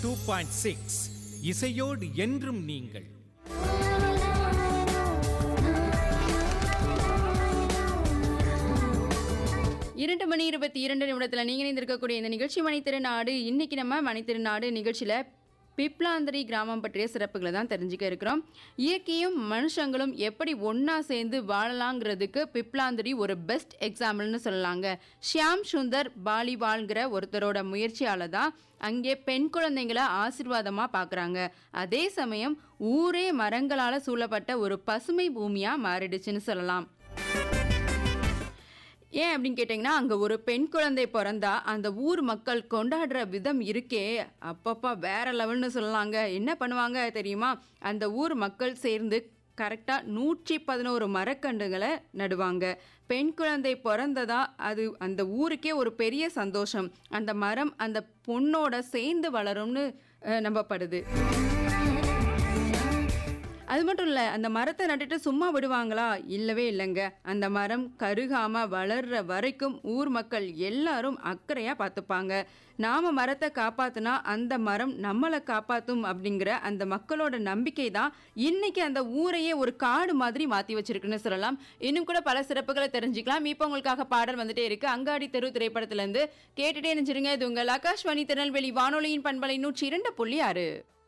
two point six இசையோடு என்றும் நீங்கள் இரண்டு மணி இருபத்தி இரண்டு நிமிடத்தில் நீங்கள் இணைந்திருக்கக்கூடிய இந்த நிகழ்ச்சி மணித்திருநாடு இன்னைக்கு நம்ம மணித்திருநாடு நிகழ்ச்சியில் பிப்லாந்தரி கிராமம் பற்றிய சிறப்புகளை தான் தெரிஞ்சுக்க இருக்கிறோம் இயற்கையும் மனுஷங்களும் எப்படி ஒன்றா சேர்ந்து வாழலாங்கிறதுக்கு பிப்லாந்தரி ஒரு பெஸ்ட் எக்ஸாம்பிள்னு சொல்லலாங்க ஷியாம் சுந்தர் பாலிவால்ங்கிற ஒருத்தரோட முயற்சியால தான் அங்கே பெண் குழந்தைங்களை ஆசீர்வாதமாக பார்க்குறாங்க அதே சமயம் ஊரே மரங்களால் சூழப்பட்ட ஒரு பசுமை பூமியாக மாறிடுச்சுன்னு சொல்லலாம் ஏன் அப்படின்னு கேட்டிங்கன்னா அங்கே ஒரு பெண் குழந்தை பிறந்தா அந்த ஊர் மக்கள் கொண்டாடுற விதம் இருக்கே அப்பப்பா வேற லெவல்னு சொல்லலாங்க என்ன பண்ணுவாங்க தெரியுமா அந்த ஊர் மக்கள் சேர்ந்து கரெக்டாக நூற்றி பதினோரு மரக்கன்றுகளை நடுவாங்க பெண் குழந்தை பிறந்ததா அது அந்த ஊருக்கே ஒரு பெரிய சந்தோஷம் அந்த மரம் அந்த பொண்ணோட சேர்ந்து வளரும்னு அஹ், நம்பப்படுது அது மட்டும் இல்லை அந்த மரத்தை நட்டுட்டு சும்மா விடுவாங்களா இல்லவே இல்லைங்க அந்த மரம் கருகாம வளர்ற வரைக்கும் ஊர் மக்கள் எல்லாரும் அக்கறையாக பார்த்துப்பாங்க நாம மரத்தை காப்பாத்துனா அந்த மரம் நம்மளை காப்பாற்றும் அப்படிங்கிற அந்த மக்களோட நம்பிக்கை தான் இன்னைக்கு அந்த ஊரையே ஒரு காடு மாதிரி மாற்றி வச்சிருக்குன்னு சொல்லலாம் இன்னும் கூட பல சிறப்புகளை தெரிஞ்சுக்கலாம் இப்போ உங்களுக்காக பாடல் வந்துட்டே இருக்கு அங்காடி தெரு திரைப்படத்திலேருந்து கேட்டுட்டே நினைச்சிருங்க இது உங்கள் ஆகாஷ்வாணி திருநெல்வேலி வானொலியின் பண்பலை நூற்றி இரண்டு புள்ளி ஆறு